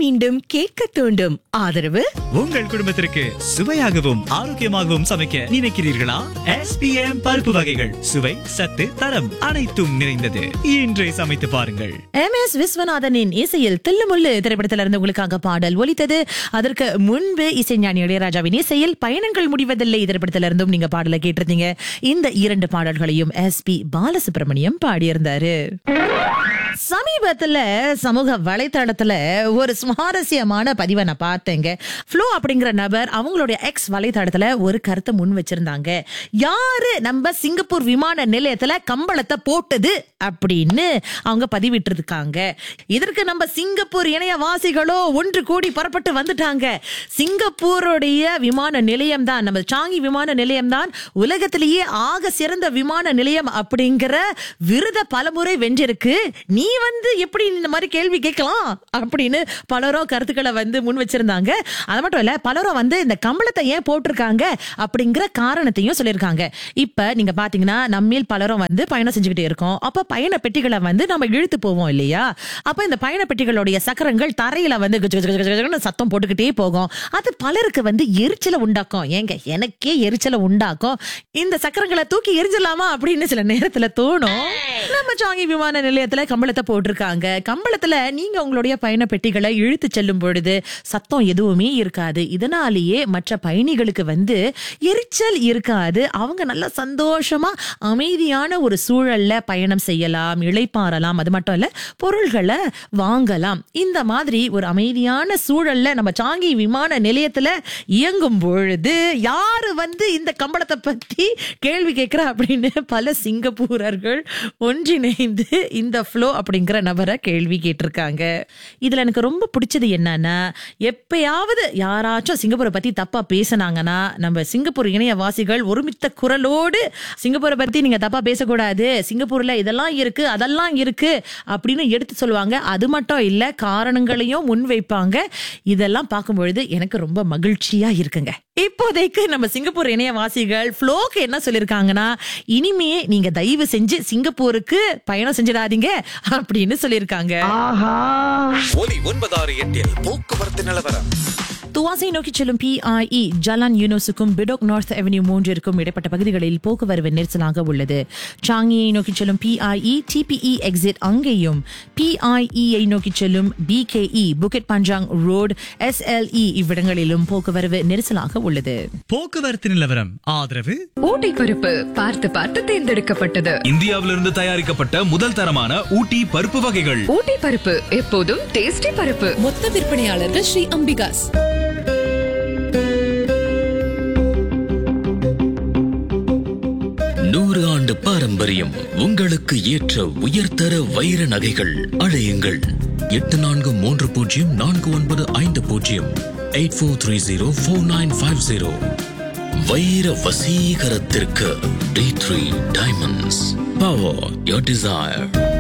மீண்டும் கேட்க தூண்டும் ஆதரவு உங்கள் குடும்பத்திற்கு சுவையாகவும் ஆரோக்கியமாகவும் சமைக்க நினைக்கிறீர்களா எஸ்பிஎம் பருப்பு வகைகள் சுவை சத்து தரம் அனைத்தும் நிறைந்தது இன்றே சமைத்து பாருங்கள் எம் எஸ் விஸ்வநாதனின் இசையில் தில்லுமுள்ளு திரைப்படத்தில் இருந்து உங்களுக்காக பாடல் ஒலித்தது அதற்கு முன்பு இசைஞானி இளையராஜாவின் இசையில் பயணங்கள் முடிவதில்லை திரைப்படத்தில் இருந்தும் நீங்க பாடலை கேட்டிருந்தீங்க இந்த இரண்டு பாடல்களையும் எஸ் பி பாலசுப்ரமணியம் பாடியிருந்தாரு சமீபத்துல சமூக வலைத்தளத்துல ஒரு சுவாரஸ்யமான பதிவை நான் பார்த்தேங்க ஃப்ளோ அப்படிங்கிற நபர் அவங்களுடைய எக்ஸ் வலைத்தளத்துல ஒரு கருத்தை முன் வச்சிருந்தாங்க யாரு நம்ம சிங்கப்பூர் விமான நிலையத்துல கம்பளத்தை போட்டது அப்படின்னு அவங்க பதிவிட்டிருக்காங்க இதற்கு நம்ம சிங்கப்பூர் இணையவாசிகளோ ஒன்று கூடி புறப்பட்டு வந்துட்டாங்க சிங்கப்பூருடைய விமான நிலையம் தான் நம்ம சாங்கி விமான நிலையம் தான் உலகத்திலேயே ஆக சிறந்த விமான நிலையம் அப்படிங்கிற விருத பலமுறை வென்றிருக்கு நீ வந்து எப்படி இந்த மாதிரி கேள்வி கேட்கலாம் அப்படின்னு பலரும் கருத்துக்களை வந்து முன் வச்சிருந்தாங்க அது மட்டும் இல்ல பலரும் வந்து இந்த கம்பளத்தை ஏன் போட்டிருக்காங்க அப்படிங்கிற காரணத்தையும் சொல்லியிருக்காங்க இப்ப நீங்க பாத்தீங்கன்னா நம்மில் பலரும் வந்து பயணம் செஞ்சுக்கிட்டே இருக்கோம் அப்ப பயண பெட்டிகளை வந்து நம்ம இழுத்து போவோம் இல்லையா அப்ப இந்த பயண பெட்டிகளுடைய சக்கரங்கள் தரையில வந்து கஜ கஜ கஜ கஜன்னு சத்தம் போட்டுக்கிட்டே போகும் அது பலருக்கு வந்து எரிச்சலை உண்டாக்கும் ஏங்க எனக்கே எரிச்சலை உண்டாக்கும் இந்த சக்கரங்களை தூக்கி எரிஞ்சிடலாமா அப்படின்னு சில நேரத்துல தோணும் நம்ம சாங்கி விமான நிலையத்துல கம்பளத்தை போட்டிருக்காங்க கம்பளத்துல நீங்க உங்களுடைய பயண பெட்டிகளை இழுத்து செல்லும் பொழுது சத்தம் எதுவுமே இருக்காது இதனாலேயே மற்ற பயணிகளுக்கு வந்து எரிச்சல் இருக்காது அவங்க நல்ல சந்தோஷமா அமைதியான ஒரு சூழல்ல பயணம் செய்யலாம் இளைப்பாறலாம் அது மட்டும் இல்ல பொருள்களை வாங்கலாம் இந்த மாதிரி ஒரு அமைதியான சூழல்ல நம்ம சாங்கி விமான நிலையத்துல இயங்கும் பொழுது யாரு வந்து இந்த கம்பளத்தை பத்தி கேள்வி கேட்கிறா அப்படின்னு பல சிங்கப்பூரர்கள் ஒன்றிணைந்து இந்த ஃப்ளோ அப்படிங்கிற நபரை கேள்வி கேட்டிருக்காங்க இதுல எனக்கு ரொம்ப பிடிச்சது என்னன்னா எப்பயாவது யாராச்சும் சிங்கப்பூரை பத்தி தப்பா பேசுனாங்கன்னா நம்ம சிங்கப்பூர் இணையவாசிகள் ஒருமித்த குரலோடு சிங்கப்பூரை பத்தி நீங்க தப்பா பேசக்கூடாது சிங்கப்பூர்ல இதெல்லாம் இருக்கு அதெல்லாம் இருக்கு அப்படின்னு எடுத்து சொல்லுவாங்க அது மட்டும் இல்ல காரணங்களையும் முன்வைப்பாங்க இதெல்லாம் பார்க்கும் பொழுது எனக்கு ரொம்ப மகிழ்ச்சியா இருக்குங்க இப்போதைக்கு நம்ம சிங்கப்பூர் இணையவாசிகள் ஃப்ளோக்கு என்ன சொல்லியிருக்காங்கன்னா இனிமே நீங்க தயவு செஞ்சு சிங்கப்பூருக்கு பயணம் செஞ்சிடாதீங்க அப்படின்னு சொல்லியிருக்காங்க ஒலி ஒன்பதாறு எட்டில் போக்குவரத்து நிலவரம் துவாசை நோக்கி செல்லும் பிஐஇ ஜலான் யூனோஸுக்கும் பிடோக் நார்த் அவென்யூ மூன்றிற்கும் இடைப்பட்ட பகுதிகளில் போக்குவரவு நெரிசலாக உள்ளது சாங்கியை நோக்கி செல்லும் பிஐஇ டிபிஇ எக்ஸிட் அங்கேயும் பிஐஇயை நோக்கி செல்லும் BKE Bukit Panjang road SLE இவ்விடங்களிலும் போக்குவரவு நெரிசலாக உள்ளது போக்குவரத்து நிலவரம் ஆதரவு ஊட்டி பருப்பு பார்த்து பார்த்து தேர்ந்தெடுக்கப்பட்டது இந்தியாவிலிருந்து தயாரிக்கப்பட்ட முதல் தரமான ஊட்டி பருப்பு வகைகள் ஊட்டி பருப்பு எப்போதும் டேஸ்டி பருப்பு மொத்த விற்பனையாளர்கள் ஸ்ரீ அம்பிகாஸ் நூறு ஆண்டு பாரம்பரியம் உங்களுக்கு ஏற்ற உயர்தர வைர நகைகள் அழையுங்கள் எட்டு நான்கு மூன்று பூஜ்ஜியம் நான்கு ஒன்பது ஐந்து பூஜ்ஜியம் eight four three zero four nine five zero வைர வசீகரத்திற்கு T three diamonds power your desire